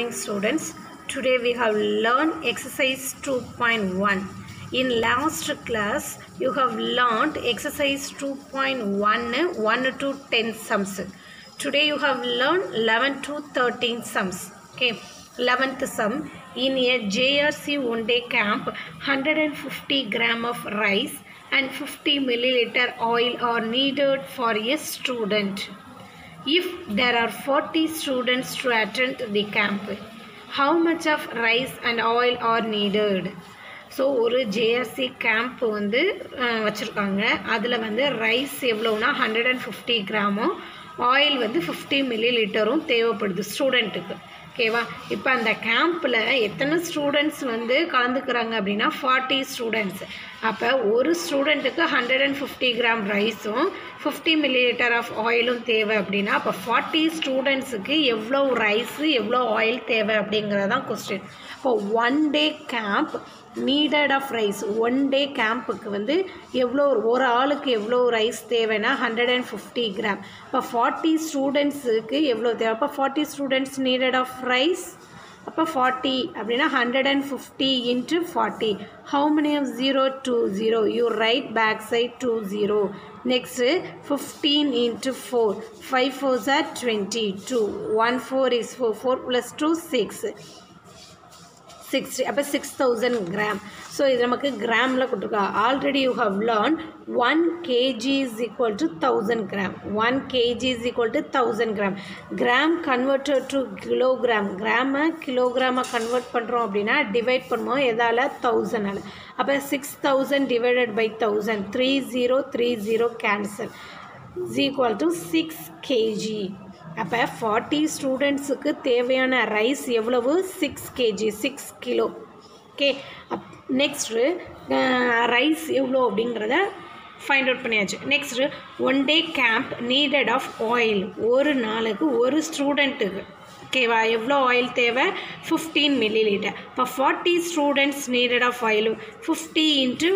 morning students. Today we have learned exercise 2.1. In last class you have learned exercise 2.1 1 to 10 sums. Today you have learned 11 to 13 sums. Okay. 11th sum in a JRC one day camp 150 gram of rice and 50 milliliter oil are needed for a student. If there are 40 students to attend the camp, how much of rice and oil are needed? So ஒரு JRC camp வந்து வச்சுருக்காங்க அதில் வந்து rice எவ்வளோனா hundred and fifty கிராமும் oil வந்து fifty மில்லி லிட்டரும் தேவைப்படுது ஸ்டூடெண்ட்டுக்கு ஓகேவா இப்போ அந்த கேம்பில் எத்தனை ஸ்டூடெண்ட்ஸ் வந்து கலந்துக்கிறாங்க அப்படின்னா ஃபார்ட்டி ஸ்டூடெண்ட்ஸ் அப்போ ஒரு ஸ்டூடெண்ட்டுக்கு ஹண்ட்ரட் அண்ட் ஃபிஃப்டி கிராம் ரைஸும் ஃபிஃப்டி மில்லி லிட்டர் ஆஃப் ஆயிலும் தேவை அப்படின்னா அப்போ ஃபார்ட்டி ஸ்டூடெண்ட்ஸுக்கு எவ்வளோ ரைஸு எவ்வளோ ஆயில் தேவை அப்படிங்கிறதான் கொஸ்டின் இப்போ one day camp needed of rice one day கேம்புக்கு வந்து எவ்வளோ ஒரு ஆளுக்கு எவ்வளோ ரைஸ் தேவைன்னா ஹண்ட்ரட் அண்ட் ஃபிஃப்டி கிராம் இப்போ ஃபார்ட்டி ஸ்டூடெண்ட்ஸுக்கு எவ்வளோ தேவை அப்போ forty students needed of rice அப்போ ஃபார்ட்டி அப்படின்னா hundred and fifty into forty how many of zero two zero you write back side two zero next fifteen into four five fours are twenty two one four is four four plus two six sixty அப்போ six thousand gram so இது நமக்கு கிராமில் கொடுத்துருக்கா already you have learn one KG is equal to thousand gram one KG is equal to thousand gram gram converted to kilogram கிராமை கிலோகிராமை convert பண்ணுறோம் அப்படின்னா divide பண்ணுவோம் எதால் தௌசண்டால் அப்போ six thousand divided by thousand three zero three zero cancel is equal to six KG அப்போ ஃபார்ட்டி ஸ்டூடெண்ட்ஸுக்கு தேவையான ரைஸ் எவ்வளவு six KG six kilo okay அப் நெக்ஸ்ட்டு ரைஸ் எவ்வளோ அப்படிங்கிறத ஃபைண்ட் அவுட் பண்ணியாச்சு next one day camp needed of oil ஒரு நாளுக்கு ஒரு ஸ்டூடெண்ட்டுக்கு ஓகேவா எவ்வளோ ஆயில் தேவை ஃபிஃப்டீன் மில்லி லிட்டர் இப்போ forty students needed of oil fifty into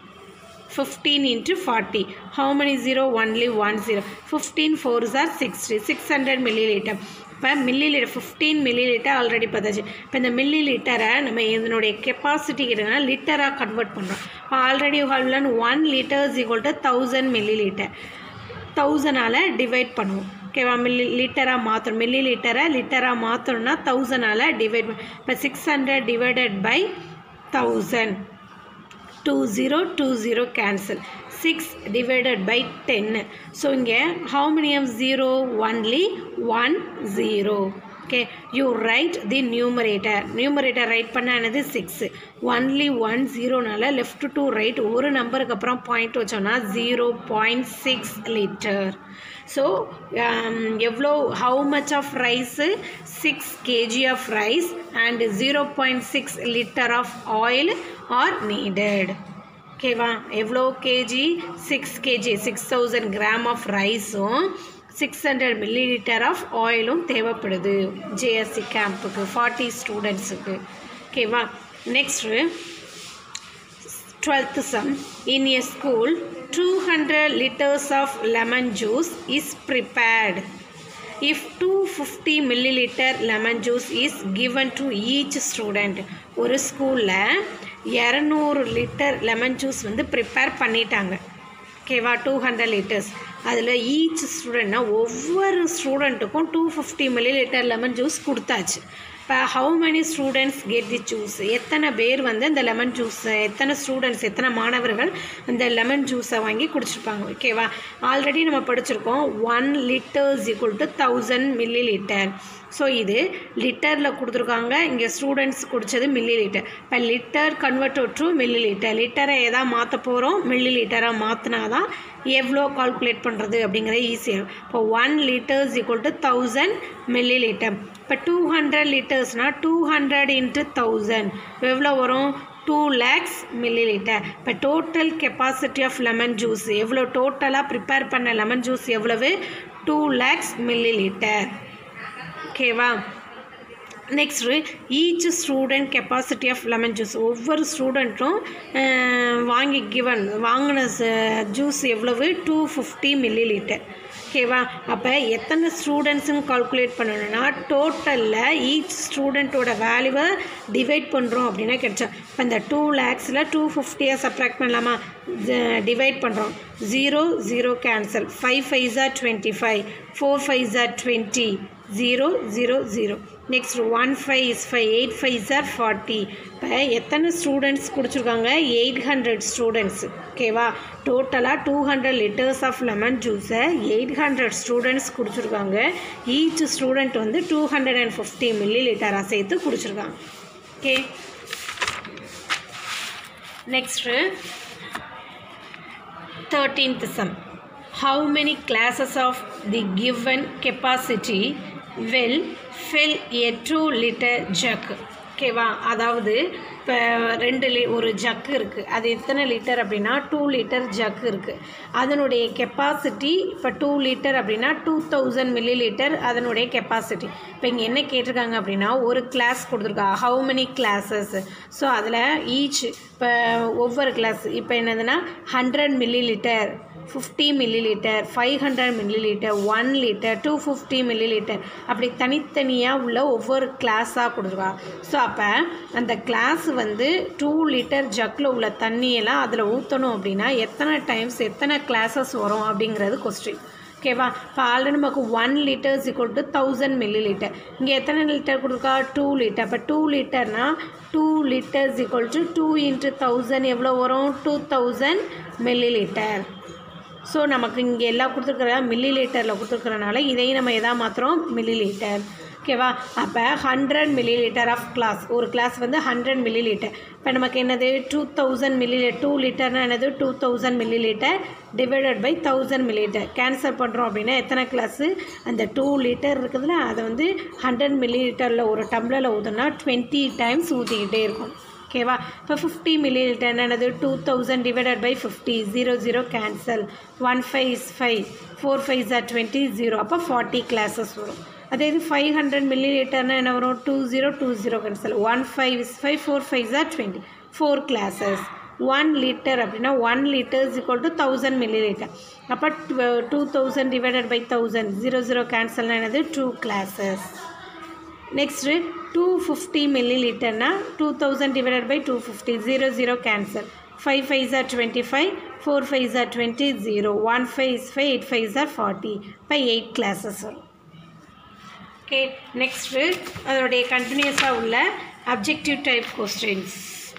15 into 40 how many zero only one zero 15 fours are 60 600 milliliter இப்போ millilitre fifteen millilitre already பார்த்தாச்சு இப்போ இந்த மில்லி லிட்டரை நம்ம இதனுடைய கெப்பாசிட்டி கிட்டனா லிட்டராக கன்வெர்ட் பண்ணுறோம் இப்போ already you have learn one litres equal to thousand millilitre தௌசண்டால் divide பண்ணுவோம் ஓகேவா மில்லி லிட்டராக மாற்றணும் மில்லி லிட்டரை லிட்டராக மாற்றணும்னா தௌசண்டால் டிவைட் பண்ண இப்போ six hundred divided by thousand two zero two zero cancel six divided by டென்னு ஸோ இங்கே how many of zero only one zero okay you write the numerator numerator write பண்ண என்னது six only one ஜீரோனால left to right ஒரு நம்பருக்கு அப்புறம் point வச்சோன்னா zero point six litre so எவ்வளோ how much of rice six KG of rice and zero point six litre of oil R needed ஓகேவா எவ்வளோ KG six KG six thousand gram of ரைஸும் six hundred millilitre of ஆயிலும் தேவைப்படுது JSC கேம்புக்கு forty ஸ்டூடெண்ட்ஸுக்கு ஓகேவா next twelfth sum in a school two hundred litres of lemon juice is prepared if two fifty millilitre lemon juice is given to each student ஒரு ஸ்கூலில் இரநூறு litre lemon juice வந்து prepare பண்ணிட்டாங்க ஓகேவா two hundred litres அதில் each ஸ்டூடெண்ட்னா ஒவ்வொரு ஸ்டூடெண்ட்டுக்கும் two fifty millilitre lemon juice கொடுத்தாச்சு இப்போ how many students get the juice எத்தனை பேர் வந்து இந்த லெமன் ஜூஸை எத்தனை ஸ்டூடெண்ட்ஸ் எத்தனை மாணவர்கள் இந்த லெமன் ஜூஸை வாங்கி குடிச்சிருப்பாங்க ஓகேவா ஆல்ரெடி நம்ம படிச்சிருக்கோம் one litres equal to thousand millilitre so இது லிட்டரில் கொடுத்துருக்காங்க இங்கே ஸ்டூடெண்ட்ஸ் குடித்தது மில்லி லிட்டர் இப்போ litre convert to millilitre லிட்டரை எதா மாற்ற போகிறோம் மில்லி லிட்டராக மாற்றினா தான் எவ்வளோ கால்குலேட் பண்ணுறது அப்படிங்கிறது ஈஸியாக இப்போ one litres equal to thousand millilitre இப்போ டூ ஹண்ட்ரட் லிட்டர்ஸ்னால் டூ ஹண்ட்ரட் இன்ட்டு தௌசண்ட் எவ்வளோ வரும் டூ லேக்ஸ் மில்லி லிட்டர் இப்போ total capacity of lemon juice எவ்வளோ டோட்டலாக ப்ரிப்பேர் பண்ண லெமன் ஜூஸ் எவ்வளவு டூ லேக்ஸ் மில்லி லிட்டர் ஓகேவா next each student capacity of lemon juice ஒவ்வொரு ஸ்டூடெண்ட்டும் வாங்கி கிவன் வாங்கின ஜூஸ் எவ்வளவு டூ ஃபிஃப்டி மில்லி லிட்டர் ஓகேவா அப்போ எத்தனை ஸ்டூடெண்ட்ஸுன்னு கால்குலேட் பண்ணணும்னா டோட்டலில் ஈச் ஸ்டூடெண்ட்டோட வேல்யூவை டிவைட் பண்ணுறோம் அப்படின்னா கிடைச்சோம் இப்போ இந்த டூ லேக்ஸில் டூ ஃபிஃப்டியாக சப்ராக்ட் பண்ணலாமா டிவைட் பண்ணுறோம் zero zero cancel five five are twenty five four five are twenty zero zero zero next one five is five eight five are forty இப்போ எத்தனை ஸ்டூடெண்ட்ஸ் குடிச்சிருக்காங்க எயிட் ஹண்ட்ரட் ஸ்டூடெண்ட்ஸ் ஓகேவா டோட்டலாக two hundred litres of lemon ஜூஸை eight hundred students குடிச்சிருக்காங்க each student வந்து two hundred and fifty மில்லி லிட்டராக சேர்த்து குடிச்சிருக்காங்க okay next thirteenth some how many classes of the given capacity will fill a 2 liter jug ஓகேவா அதாவது இப்போ ரெண்டு லி ஒரு ஜக்கு இருக்குது அது எத்தனை லிட்டர் அப்படின்னா டூ லிட்டர் ஜக்கு இருக்குது அதனுடைய கெப்பாசிட்டி இப்போ டூ லிட்டர் அப்படின்னா டூ தௌசண்ட் மில்லி லிட்டர் அதனுடைய கெப்பாசிட்டி இப்போ இங்கே என்ன கேட்டிருக்காங்க அப்படின்னா ஒரு கிளாஸ் கொடுத்துருக்கா ஹவு மெனி கிளாஸஸ் ஸோ அதில் ஈச் இப்போ ஒவ்வொரு கிளாஸ் இப்போ என்னதுன்னா hundred millilitre fifty millilitre five hundred millilitre one litre two fifty millilitre அப்படி தனித்தனியாக உள்ள ஒவ்வொரு கிளாஸாக கொடுத்துருவா ஸோ அப்போ அந்த கிளாஸ் வந்து டூ லிட்டர் ஜக்கில் உள்ள தண்ணியெல்லாம் அதில் ஊற்றணும் அப்படின்னா எத்தனை டைம்ஸ் எத்தனை கிளாஸஸ் வரும் அப்படிங்கிறது கொஸ்டின் ஓகேவா இப்போ ஆல்ரெடி நமக்கு one litres equal to thousand millilitre இங்கே எத்தனை லிட்டர் கொடுக்கா டூ லிட்டர் இப்போ டூ லிட்டர்னா two litres equal to two into thousand எவ்வளோ வரும் two thousand millilitre so நமக்கு இங்கே எல்லாம் கொடுத்துருக்குற மில்லி லிட்டரில் கொடுத்துருக்கறனால இதையும் நம்ம எதா மாத்திரம் மில்லி லிட்டர் ஓகேவா அப்போ hundred millilitre of glass ஒரு கிளாஸ் வந்து ஹண்ட்ரட் மில்லி லிட்டர் இப்போ நமக்கு என்னது டூ தௌசண்ட் மில்லி டூ லிட்டர்னா என்னது two thousand millilitre divided by thousand millilitre cancel பண்ணுறோம் அப்படின்னா எத்தனை கிளாஸு அந்த டூ லிட்டர் இருக்குதுல்ல அதை வந்து ஹண்ட்ரட் மில்லி லிட்டரில் ஒரு டம்ளரில் ஊற்றுனா டுவெண்ட்டி டைம்ஸ் ஊற்றிக்கிட்டே இருக்கும் ஓகேவா இப்போ ஃபிஃப்டி மில்லி லிட்டர் என்னது two thousand divided by fifty zero zero cancel one five is five four five are twenty zero அப்போ ஃபார்ட்டி கிளாஸஸ் வரும் அதே இது ஃபைவ் ஹண்ட்ரட் மில்லி லிட்டர்னா என்ன வரும் two zero two zero cancel one five is five four five are twenty four glasses one litre அப்படின்னா one litres equal to thousand millilitre அப்போ two thousand divided by thousand zero zero கேன்சல்னா என்னது two glasses next two fifty milli லிட்டர்னா two thousand divided by two fifty zero zero cancel five five are twenty five four five are twenty zero one five is five eight five are forty இப்போ eight glasses வரும் okay next அதோடைய கண்டினியூஸாக உள்ள objective type questions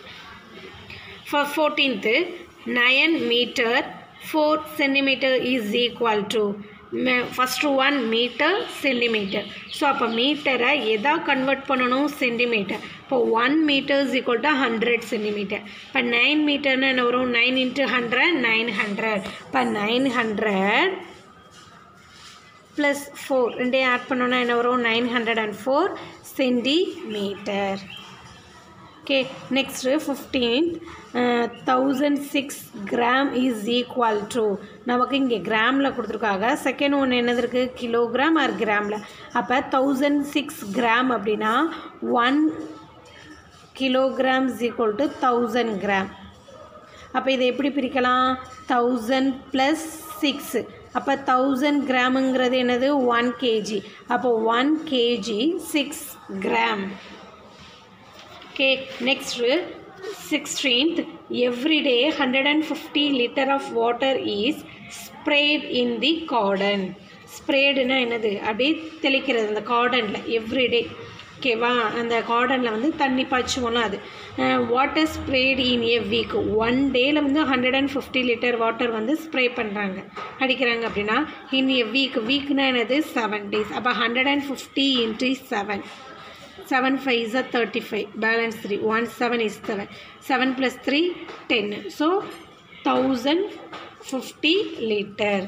for fourteenth nine metre four centimetre is equal to first one metre centimetre so அப்போ மீட்டரை எதா convert பண்ணணும் centimetre இப்போ one metres equal to hundred centimetre இப்போ நைன் மீட்டர்னு என்ன வரும் nine into hundred nine hundred இப்போ நைன் ஹண்ட்ரட் ப்ளஸ் ஃபோர் ரெண்டையும் ஆட் பண்ணோன்னா என்ன வரும் nine hundred and four centimetre okay next fifteenth thousand six gram is equal to நமக்கு இங்கே கிராமில் கொடுத்துருக்காங்க செகண்ட் ஒன்று என்னது இருக்குது கிலோகிராம் ஆர் கிராமில் அப்போ தௌசண்ட் சிக்ஸ் கிராம் அப்படின்னா one kilograms equal to thousand gram அப்போ இதை எப்படி பிரிக்கலாம் தௌசண்ட் ப்ளஸ் சிக்ஸ் அப்போ தௌசண்ட் கிராமுங்கிறது என்னது ஒன் கேஜி அப்போ one KG six gram okay next sixteenth every day hundred and fifty litre of water is spread in the garden ஸ்ப்ரேடுனா என்னது அப்படியே தெளிக்கிறது அந்த கார்டனில் எவ்ரிடே ஓகேவா அந்த கார்டனில் வந்து தண்ணி பாய்ச்சுவோம்ல அது water spread in a week one டேயில் வந்து hundred and fifty litre water வந்து ஸ்ப்ரே பண்ணுறாங்க அடிக்கிறாங்க அப்படின்னா இன் ஏ வீக் வீக்னா என்னது செவன் டேஸ் அப்போ hundred and fifty into seven seven five is a thirty five balance three one seven is seven seven plus three ten so thousand fifty litre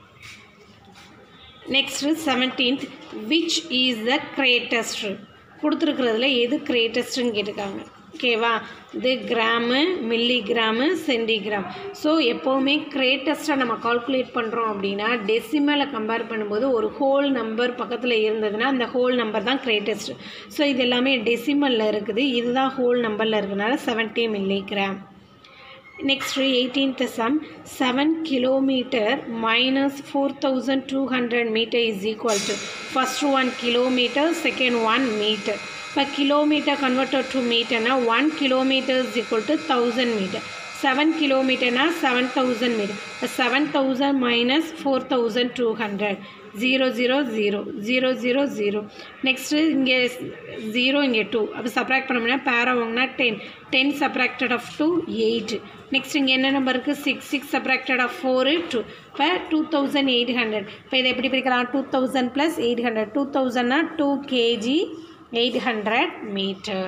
next seventeenth which is the greatest கொடுத்துருக்குறதுல எது கிரேட்டஸ்ட்டுன்னு கேட்டிருக்காங்க ஓகேவா இது gram milli gram centigram so எப்போவுமே கிரேட்டஸ்ட்டாக நம்ம calculate பண்ணுறோம் அப்படின்னா டெசிமலை கம்பேர் பண்ணும்போது ஒரு ஹோல் நம்பர் பக்கத்தில் இருந்ததுன்னா அந்த ஹோல் நம்பர் தான் கிரேட்டஸ்ட் ஸோ இது எல்லாமே டெசிமலில் இருக்குது இதுதான் ஹோல் நம்பரில் இருக்கிறனால seventy milligram Next, 18th sum 7 kilometer minus 4200 meter is equal to first one kilometer, second one meter. இப்போ கிலோமீட்டர் கன்வெர்டட் டு மீட்டர்னா one kilometre is equal to thousand metre seven கிலோமீட்டர்னா செவன் தௌசண்ட் மீட்டர் இப்போ seven thousand minus four thousand two hundred zero zero zero zero zero zero next இங்கே zero இங்கே two அப்போ subtract பண்ணோம்னா பேரா வாங்கினா ten ten subtracted of two eight next இங்கே என்ன நம்பர் இருக்குது six six subtracted of four two இப்போ டூ தௌசண்ட் எயிட் ஹண்ட்ரட் இப்போ இதை எப்படி பிரிக்கலாம் two thousand plus eight hundred two தௌசண்ட்னா two KG eight hundred metre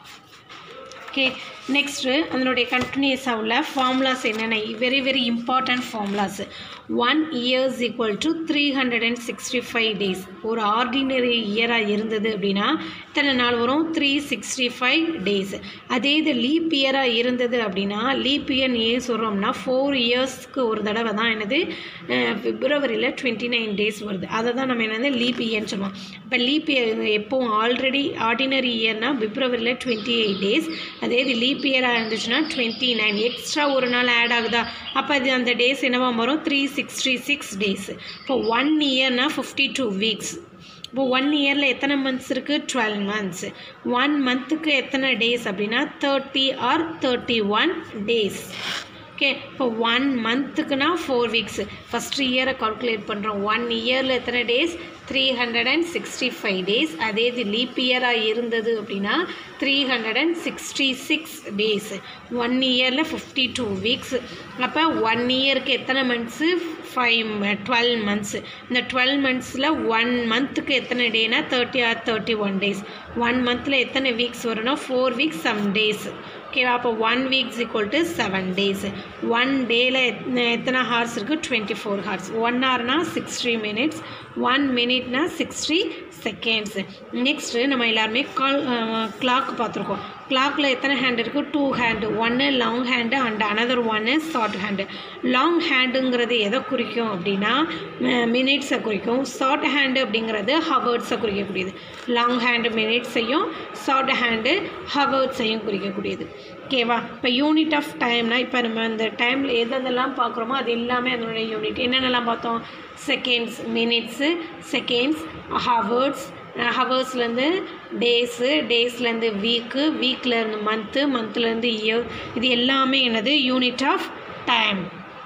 okay next அதனுடைய கண்டினியூஸாக உள்ள ஃபார்முலாஸ் என்னென்ன very very important formulas one years equal to three hundred and sixty five days ஒரு ஆர்டினரி இயராக இருந்தது அப்படின்னா இத்தனை நாள் வரும் த்ரீ சிக்ஸ்டி ஃபைவ் டேஸ் அதே இது லீப் இயராக இருந்தது அப்படின்னா லீப் இயர் ஏன் சொல்கிறோம்னா ஃபோர் இயர்ஸ்க்கு ஒரு தடவை தான் என்னது பிப்ரவரியில் டுவெண்ட்டி நைன் டேஸ் வருது அதை தான் நம்ம என்னது லீப் இயர்னு சொல்லுவோம் இப்போ லீப் இயர் எப்போவும் ஆல்ரெடி ஆர்டினரி இயர்னால் பிப்ரவரியில் டுவெண்ட்டி எயிட் டேஸ் அதே இது லீப் இயராக இருந்துச்சுன்னா டுவெண்ட்டி நைன் எக்ஸ்ட்ரா ஒரு நாள் ஆட் ஆகுதா அப்போ அது அந்த டேஸ் என்னவா வரும் த்ரீ சிக்ஸ்டி சிக்ஸ் டேஸ் இப்போ ஒன் இயர்னா ஃபிஃப்டி டூ வீக்ஸ் இப்போ ஒன் இயரில் எத்தனை மந்த்ஸ் இருக்குது டுவெல் மந்த்ஸ் ஒன் மந்த்துக்கு எத்தனை டேஸ் அப்படின்னா thirty or thirty one days okay இப்போ ஒன் மந்த்துக்குனா ஃபோர் வீக்ஸ் ஃபஸ்ட்டு இயரை கால்குலேட் பண்ணுறோம் ஒன் இயரில் எத்தனை days three hundred and sixty five days அதே இது லீப் இயராக இருந்தது அப்படின்னா three hundred and sixty six days one இயரில் ஃபிஃப்டி டூ வீக்ஸ் அப்போ ஒன் இயருக்கு எத்தனை மந்த்ஸு ஃபைவ் டுவெல் மந்த்ஸு இந்த டுவெல் மந்த்ஸில் ஒன் மந்த்துக்கு எத்தனை டேனா thirty or thirty one days one மந்தில் எத்தனை வீக்ஸ் வரும்னா ஃபோர் வீக்ஸ் சம் டேஸ் ஓகேவா அப்போ one weeks equal to seven days one டேயில் எத்தனை ஹார்ஸ் இருக்குது டுவெண்ட்டி ஃபோர் ஹார்ஸ் ஒன் ஹவர்னா சிக்ஸ்டி மினிட்ஸ் ஒன் மினிட்னா சிக்ஸ்டி செகண்ட்ஸ் நெக்ஸ்ட்டு நம்ம எல்லாருமே கால் கிளாக் பார்த்துருக்கோம் கிளாக்கில் எத்தனை ஹேண்ட் இருக்குது டூ ஹேண்டு ஒன்று லாங் ஹேண்டு அண்ட் அனதர் ஒன்று ஷார்ட் ஹேண்டு லாங் ஹேண்டுங்கிறது எதை குறிக்கும் அப்படின்னா மினிட்ஸை குறிக்கும் ஷார்ட் ஹேண்டு அப்படிங்கிறது ஹவர்ட்ஸை குறிக்கக்கூடியது லாங் ஹேண்டு மினிட்ஸையும் ஷார்ட் ஹேண்டு ஹவர்ட்ஸையும் குறிக்கக்கூடியது ஓகேவா இப்போ யூனிட் ஆஃப் டைம்னா இப்போ நம்ம அந்த டைமில் எதெல்லாம் பார்க்குறோமோ அது எல்லாமே அதனுடைய யூனிட் என்னென்னலாம் பார்த்தோம் செகண்ட்ஸ் மினிட்ஸு செகண்ட்ஸ் ஹவர்ட்ஸ் ஹவர்ஸ்லேருந்து டேஸு டேஸ்லேருந்து வீக்கு வீக்லேருந்து மந்த்து மந்த்லேருந்து இயர் இது எல்லாமே என்னது யூனிட் ஆஃப் டைம்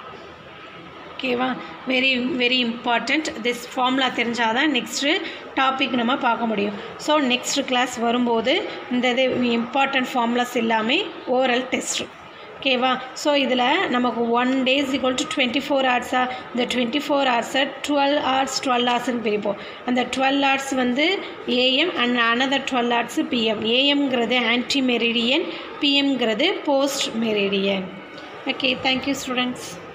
ஓகேவா very very important this formula தெரிஞ்சால் தான் நெக்ஸ்ட்டு டாபிக் நம்ம பார்க்க முடியும் ஸோ நெக்ஸ்ட் கிளாஸ் வரும்போது இந்த இது இம்பார்ட்டண்ட் ஃபார்முலாஸ் எல்லாமே ஓரல் டெஸ்ட்டு ஓகேவா ஸோ இதில் நமக்கு one days equal to twenty four ஹவர்ஸா இந்த டுவெண்ட்டி ஃபோர் ஹவர்ஸை டுவெல் ஹவர்ஸ் டுவெல் ஹவர்ஸ்னு பிரிப்போம் அந்த டுவெல் ஹவர்ஸ் வந்து AM and another twelve hours PM ஏஎம்ங்கிறது ஆன்டி மெரிடியன் பிஎம்ங்கிறது post meridian okay thank you students